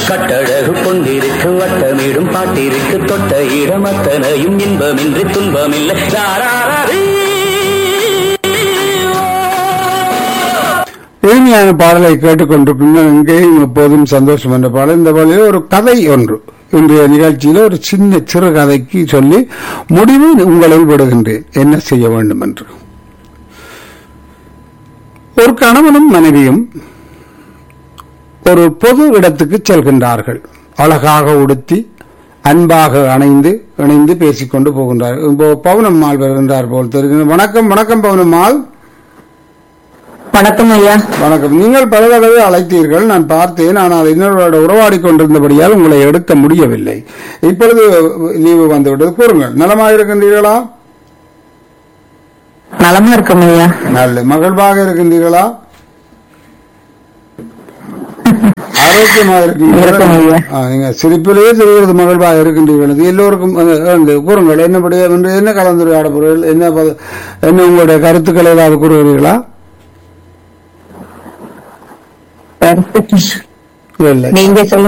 கட்டழகு கொண்டிருக்கு வட்டமிடும் பாட்டிருக்கு தொட்ட இடம் அத்தனையும் இன்பமின்றி துன்பமில்லை ராராரீ. இனிமையான பாடலை கேட்டுக்கொண்டிருக்கின்ற இங்கேயும் எப்போதும் சந்தோஷம் என்ற பாடல் இந்த பாடலில் ஒரு கதை ஒன்று இன்றைய நிகழ்ச்சியில் ஒரு சின்ன சிறு கதைக்கு சொல்லி முடிவு உங்களை விடுகின்றேன் என்ன செய்ய வேண்டும் என்று ஒரு கணவனும் மனைவியும் ஒரு பொது இடத்துக்கு செல்கின்றார்கள் அழகாக உடுத்தி அன்பாக அணைந்து இணைந்து பேசிக்கொண்டு போகின்றார்கள் இப்போ பவுனம்மாள் வருகின்றார் போல் தெரிகிறது வணக்கம் வணக்கம் பவுனம்மாள் வணக்கம் ஐயா வணக்கம் நீங்கள் பல தடவை அழைத்தீர்கள் நான் பார்த்தேன் ஆனால் இன்னொருவரோட உறவாடி கொண்டிருந்தபடியால் உங்களை எடுக்க முடியவில்லை இப்பொழுது லீவு வந்துவிட்டது கூறுங்கள் நலமாக இருக்கின்றீர்களா நலமா இருக்கும் ஐயா நல்ல மகிழ்வாக இருக்கின்றீர்களா ஆரோக்கியமாக இருக்கும் இருக்கின்றீர்களா ஐயா. ஆ, நீங்க சிரிப்பிலேயே தெரிகிறது மகிழ்வாக இருக்கின்றீர்கள் இது எல்லோருக்கும் அஹ், அஹ், கூறுங்கள் என்னபடி என்று என்ன கலந்துரையாட போறீர்கள் என்ன பத- என்ன உங்களுடைய கருத்துக்களை ஏதாவது கூறுகிறீர்களா இல்லை நீங்க சொல்லுங்க